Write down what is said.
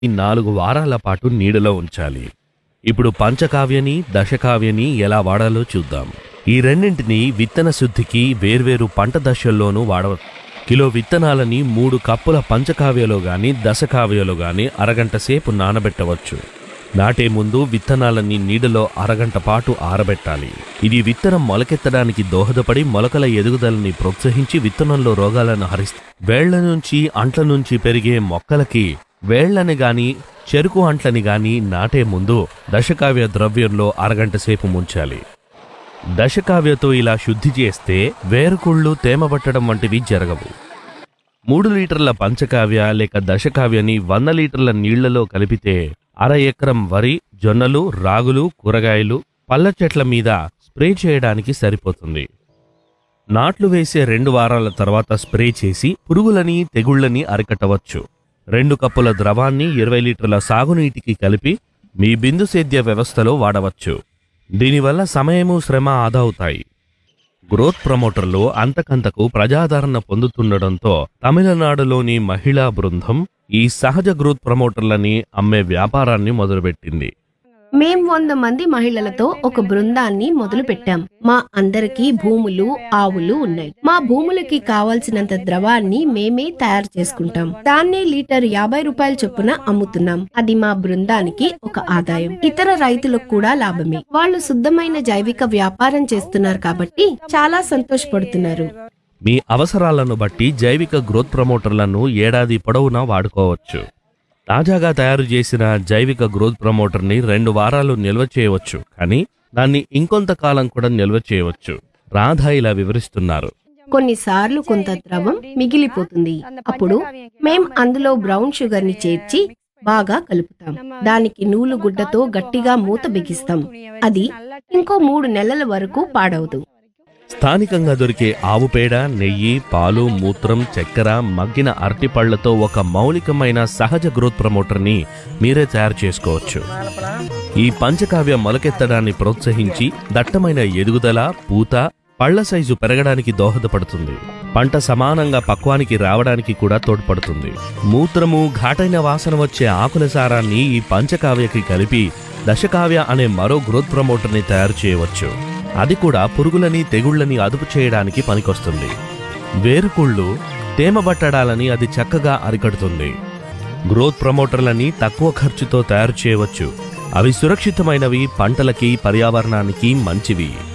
ఈ నాలుగు వారాల పాటు నీడలో ఉంచాలి ఇప్పుడు పంచకావ్యని దశకావ్యని ఎలా వాడాలో చూద్దాం ఈ రెండింటిని విత్తన శుద్ధికి వేర్వేరు పంట దశల్లోనూ వాడవచ్చు కిలో విత్తనాలని మూడు కప్పుల పంచకావ్యలో గాని దశకావ్యలో గాని అరగంట సేపు నానబెట్టవచ్చు నాటే ముందు విత్తనాలని నీడలో అరగంట పాటు ఆరబెట్టాలి ఇది విత్తనం మొలకెత్తడానికి దోహదపడి మొలకల ఎదుగుదలని ప్రోత్సహించి విత్తనంలో రోగాలను హరిస్తుంది వేళ్ల నుంచి అంట్ల నుంచి పెరిగే మొక్కలకి వేళ్లని గాని చెరుకు అంట్లని గాని నాటే ముందు దశకావ్య ద్రవ్యంలో అరగంట సేపు ముంచాలి దశకావ్యతో ఇలా శుద్ధి చేస్తే వేరుకుళ్ళు తేమబట్టడం వంటివి జరగవు మూడు లీటర్ల పంచకావ్య లేక దశకావ్యని వంద లీటర్ల నీళ్లలో కలిపితే అర ఎకరం వరి జొన్నలు రాగులు కూరగాయలు పళ్ళ చెట్ల మీద స్ప్రే చేయడానికి సరిపోతుంది నాట్లు వేసే రెండు వారాల తర్వాత స్ప్రే చేసి పురుగులని తెగుళ్ళని అరికట్టవచ్చు రెండు కప్పుల ద్రవాన్ని ఇరవై లీటర్ల సాగునీటికి కలిపి మీ బిందు సేద్య వ్యవస్థలో వాడవచ్చు దీనివల్ల సమయము శ్రమ ఆదా అవుతాయి గ్రోత్ ప్రమోటర్లు అంతకంతకు ప్రజాదరణ పొందుతుండడంతో తమిళనాడులోని మహిళా బృందం ఈ సహజ గ్రోత్ ప్రమోటర్లని అమ్మే వ్యాపారాన్ని మొదలుపెట్టింది మేం వంద మంది మహిళలతో ఒక బృందాన్ని మొదలు పెట్టాం మా అందరికీ భూములు ఆవులు ఉన్నాయి మా భూములకి కావాల్సినంత ద్రవాన్ని మేమే తయారు చేసుకుంటాం దాన్ని లీటర్ యాభై రూపాయల చొప్పున అమ్ముతున్నాం అది మా బృందానికి ఒక ఆదాయం ఇతర రైతులకు కూడా లాభమే వాళ్ళు శుద్ధమైన జైవిక వ్యాపారం చేస్తున్నారు కాబట్టి చాలా సంతోషపడుతున్నారు మీ అవసరాలను బట్టి జైవిక గ్రోత్ ప్రమోటర్లను ఏడాది పొడవునా వాడుకోవచ్చు తాజాగా తయారు చేసిన జైవిక గ్రోత్ ప్రమోటర్ని రెండు వారాలు నిల్వ చేయవచ్చు కానీ దాన్ని ఇంకొంతకాలం కూడా నిల్వ చేయవచ్చు రాధ ఇలా వివరిస్తున్నారు కొన్నిసార్లు కొంత ద్రవం మిగిలిపోతుంది అప్పుడు మేం అందులో బ్రౌన్ షుగర్ ని చేర్చి బాగా కలుపుతాం దానికి నూలు గుడ్డతో గట్టిగా మూత బిగిస్తాం అది ఇంకో మూడు నెలల వరకు పాడవదు స్థానికంగా దొరికే ఆవు పేడ నెయ్యి పాలు మూత్రం చక్కెర మగ్గిన అరటిపళ్లతో ఒక మౌలికమైన సహజ గ్రోత్ ప్రమోటర్ని మీరే తయారు చేసుకోవచ్చు ఈ పంచకావ్య మొలకెత్తడాన్ని ప్రోత్సహించి దట్టమైన ఎదుగుదల పూత పళ్ల సైజు పెరగడానికి దోహదపడుతుంది పంట సమానంగా పక్వానికి రావడానికి కూడా తోడ్పడుతుంది మూత్రము ఘాటైన వాసన వచ్చే ఆకుల సారాన్ని ఈ పంచకావ్యకి కలిపి దశకావ్య అనే మరో గ్రోత్ ప్రమోటర్ని తయారు చేయవచ్చు అది కూడా పురుగులని తెగుళ్ళని అదుపు చేయడానికి పనికొస్తుంది వేరుకుళ్ళు తేమబట్టడాలని అది చక్కగా అరికడుతుంది గ్రోత్ ప్రమోటర్లని తక్కువ ఖర్చుతో తయారు చేయవచ్చు అవి సురక్షితమైనవి పంటలకి పర్యావరణానికి మంచివి